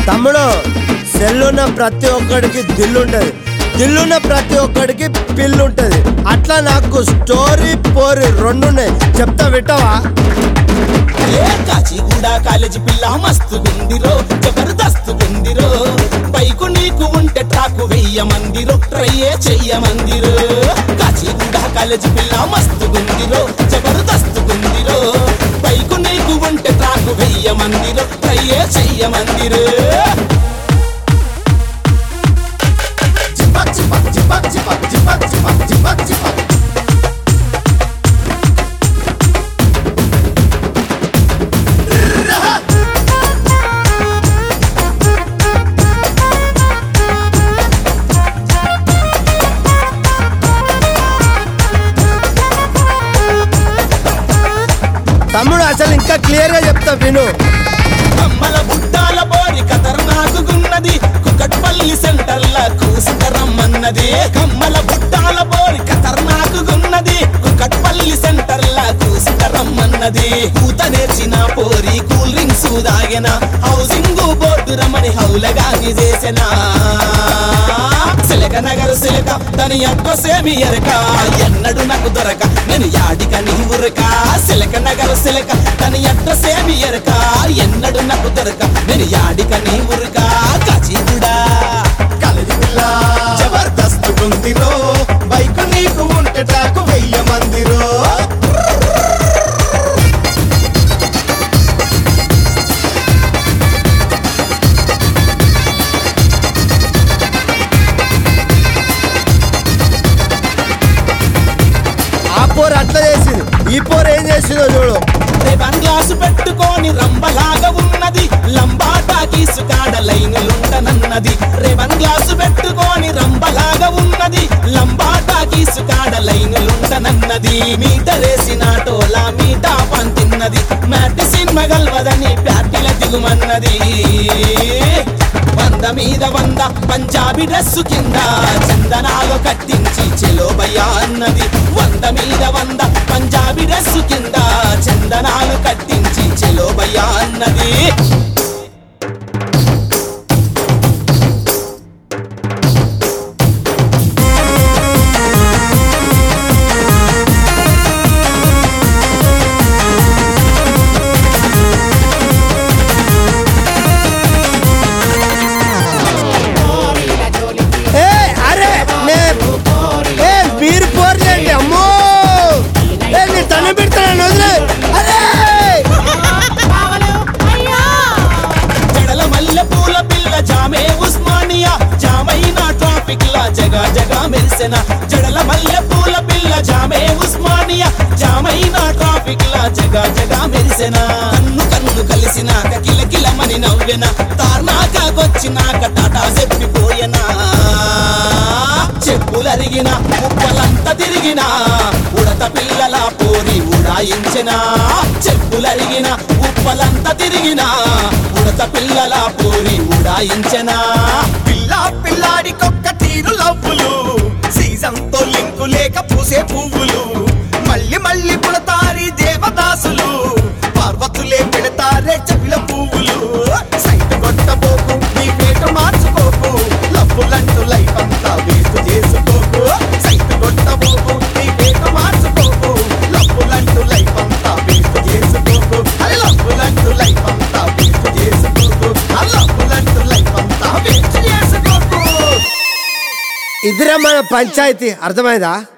తమ్ముడు సెల్లున్న ప్రతి ఒక్కడికి దిల్లుంటది దిల్లున్న ప్రతి ఒక్కడికి పిల్లు ఉంటది అట్లా నాకు స్టోరీ పోరి రెండు ఉన్నాయి చెప్తా వింటావా ఏ కాచిగూడ కాలేజీ పిల్ల మస్తు గుందిరో జబర్దస్త్ గుందిరో బైకు నీకు ఉంటే ట్రాకు వెయ్య మందిరో ట్రయ్యే చెయ్య మందిరో కాచిగూడ కాలేజీ పిల్ల మస్తు గుందిరో జబర్దస్త్ గుందిరో బైకు నీకు ఉంటే ట్రాకు వెయ్య మందిరో ట్రయ్యే చెయ్య మందిరో చిపక్ చిపక్ చిపక్ చిపక్ చిపక్ చిపక్ చిపక్ చిపక్ తమ్ముడు అసలు ఇంకా క్లియర్ గా చెప్తా విను కమ్మల బుట్టాల బోరి ఖతర్నాకున్నది కుకట్పల్లి సెంటర్ల కూసుకరమ్మన్నది కమ్మల బుట్టాల బోరి ఖతర్నాకున్నది కుకట్పల్లి సెంటర్ల కూసుకరమ్మన్నది కూత నేర్చిన పోరి కూల్ డ్రింక్స్ దాగెన హౌసింగ్ బోర్డు రమణి హౌలగాని చేసిన సిలక నగరు సిలక దాని అడ్రస్ ఏమి ఎరక ఎన్నడు నాకు దొరక నేను యాడిక నీ ఉరక సిలక నగరు సిలక దాని అడ్రస్ ఏమి ఎరక ఎన్నడు నాకు దొరక నేను యాడిక నీ ఉరక కాచిగుడా కలది పిల్ల జబర్దస్త్ గుందిరో బైక్ నీకు ఉంటే టాకు వెయ్య మందిరో ఆ పోరు అట్లా చేసింది ఈ పోరు ఏం చేసిందో చూడు రేవన్ గ్లాసు పెట్టుకొని రంబలాగా ఉన్నది లంబాటా కీసుకాడ లైనులుంటనన్నది రేవన్ గ్లాసు పెట్టుకొని రంబలాగా ఉన్నది లంబాటా కీసుకాడ లైనులుంటనన్నది మీటరేసిన టోలా మీటా పంతిన్నది మ్యాటి సినిమా గల్వదని ప్యాటిల దిగుమన్నది వంద మీద వంద పంజాబీ డ్రెస్సు కింద చందనాలు కట్టించి చెలో భయ్యా అన్నది వంద మీద వంద పంజాబీ డ్రెస్సు కింద చందనాలు కట్టించి చెలో భయ్యా అన్నది ఏ అరే నే ఏ మీరు పోర్లేండి అమ్మో ఏ నీ తన పెడతాను వదిలే అరే జడల మల్లె పూల పిల్ల జామే ఉస్మానియా జామైన ట్రాఫిక్ లా జగా జగా మెరిసెన జడల మల్లె పూల పిల్ల జామే ఉస్మానియా జామైన ట్రాఫిక్ లా జగా జగా మెరిసెన కన్ను కన్ను కలిసినాక కిలకిలమని నవ్వెన తార్నాకొచ్చినాక టాటా చెప్పిపోయెనా చెప్పులరిగిన ముప్పలంతా తిరిగిన ఉడత పిల్లల పోరి ఉడాయించిన చెప్పులరిగిన ఉప్పలంతా తిరిగిన ఉడత పిల్లల పోరి ఉడాయించిన పిల్ల పిల్లాడికొక్క తీరు లవ్వులు సీజన్ తో లింకు లేక పూసే పువ్వులు మళ్ళీ మళ్ళీ పుడతారి దేవదాసులు పార్వతులే పెడతారే చెవిల పువ్వులు సైట్ కొట్టబోకు నీ పేట మార్చుకోకు లవ్వులంటూ లైఫ్ అంతా వేస్ట్ చేసుకోకు సైట్ కొట్టబోకు నీ పేట మార్చుకోకు లవ్వులంటూ లైఫ్ అంతా వేస్ట్ చేసుకోకు అరే లవ్వులంటూ లైఫ్ అంతా వేస్ట్ చేసుకోకు ఆ లవ్వులంటూ లైఫ్ అంతా వేస్ట్ చేసుకోకు ఇదిరా మన పంచాయతీ అర్థమైందా